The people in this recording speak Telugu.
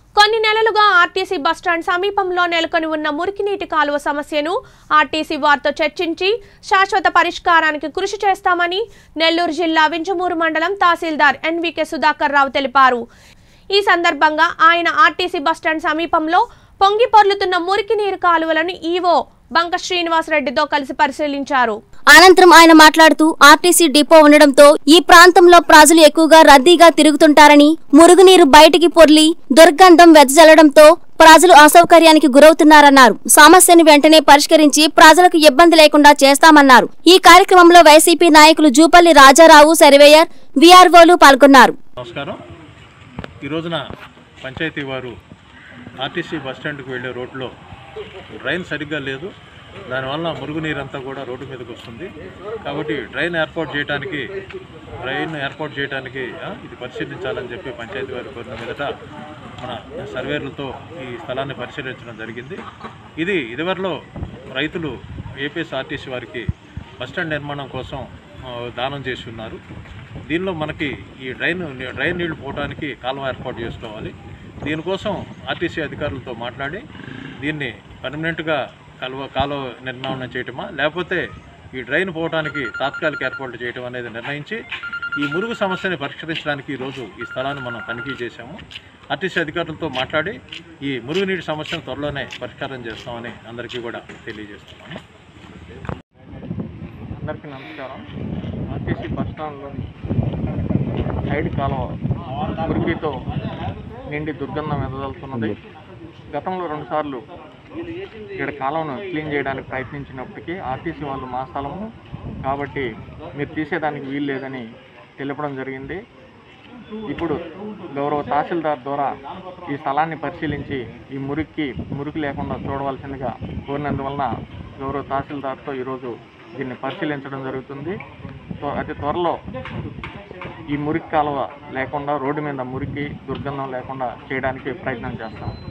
కొన్ని నెలలుగా ఆర్టీసీ బస్టాండ్ సమీపంలో నెలకొని ఉన్న మురికినీటి కాలువ సమస్యను ఆర్టీసీ వారితో చర్చించి శాశ్వత పరిష్కారానికి కృషి చేస్తామని నెల్లూరు జిల్లా వింజమూరు మండలం తహసీల్దార్ ఎన్వికే సుధాకర్ రావు తెలిపారు ఈ సందర్భంగా ఆయన ఆర్టీసీ బస్టాండ్ సమీపంలో పొంగి పొర్లుతున్న మురికి నీరు కాలువలను ఈవో బంక శ్రీనివాసరెడ్డితో కలిసి పరిశీలించారు అనంతరం ఆయన మాట్లాడుతూ ఆర్టీసీ డిపో ఉండడంతో ఈ ప్రాంతంలో ప్రజలు ఎక్కువగా రద్దీగా తిరుగుతుంటారని మురుగునీరు బయటికి పొర్లి దుర్గంధం వెదజల్లడంతో ప్రజలు అసౌకర్యానికి గురవుతున్నారన్నారు సమస్యను వెంటనే పరిష్కరించి ప్రజలకు ఇబ్బంది లేకుండా చేస్తామన్నారు ఈ కార్యక్రమంలో వైసీపీ నాయకులు జూపల్లి రాజారావు సర్వేయర్ వీఆర్ఓలు పాల్గొన్నారు నమస్కారం ఈ రోజున పంచాయతీ వారు ఆర్టీసీ బస్ స్టాండ్కి వెళ్ళే రోడ్లో డ్రైన్ సరిగ్గా లేదు దానివల్ల మురుగునీరంతా కూడా రోడ్డు మీదకి వస్తుంది కాబట్టి డ్రైన్ ఏర్పాటు చేయడానికి డ్రైన్ ఏర్పాటు చేయడానికి ఆ, ఇది పరిశీలించాలని చెప్పి పంచాయతీ వారి కోరిన మీదట మన సర్వేర్లతో ఈ స్థలాన్ని పరిశీలించడం జరిగింది ఇది ఇదివరలో రైతులు ఏపీఎస్ఆర్టీసీ వారికి బస్టాండ్ నిర్మాణం కోసం ఆ, దానం చేసి ఉన్నారు దీనిలో మనకి ఈ డ్రైన్ డ్రైన్ నీళ్లు పోవడానికి కాలువ ఏర్పాటు చేసుకోవాలి దీనికోసం ఆర్టీసీ అధికారులతో మాట్లాడి దీన్ని పర్మనెంట్గా కాలువ కాలువ నిర్మాణం చేయటమా లేకపోతే ఈ డ్రైన్ పోవడానికి తాత్కాలిక ఏర్పాట్లు చేయటం అనేది నిర్ణయించి ఈ మురుగు సమస్యని పరిష్కరించడానికి ఈరోజు ఈ స్థలాన్ని మనం తనిఖీ చేశాము ఆర్టీసీ అధికారులతో మాట్లాడి ఈ మురుగునీటి సమస్యను త్వరలోనే పరిష్కారం చేస్తామని అందరికీ కూడా తెలియజేస్తున్నాము అందరికీ నమస్కారం ఆర్టీసీ బస్ స్టాండ్లోని సైడ్ కాలువ మురికితో నిండి దుర్గంధం వెదజల్లుతున్నది గతంలో రెండుసార్లు ఇక్కడ కాలువను క్లీన్ చేయడానికి ప్రయత్నించినప్పటికీ ఆర్టీసీ వాళ్ళు మా స్థలము కాబట్టి మీరు తీసేదానికి వీలు లేదని తెలపడం జరిగింది ఇప్పుడు గౌరవ తహసీల్దార్ ద్వారా ఈ స్థలాన్ని పరిశీలించి ఈ మురికి మురికి లేకుండా చూడవలసిందిగా కోరినందువలన గౌరవ తహసీల్దార్తో ఈరోజు దీన్ని పరిశీలించడం జరుగుతుంది త్వ- అతి త్వరలో ఈ మురికి కాలువ లేకుండా రోడ్డు మీద మురికి దుర్గంధం లేకుండా చేయడానికి ప్రయత్నం చేస్తాం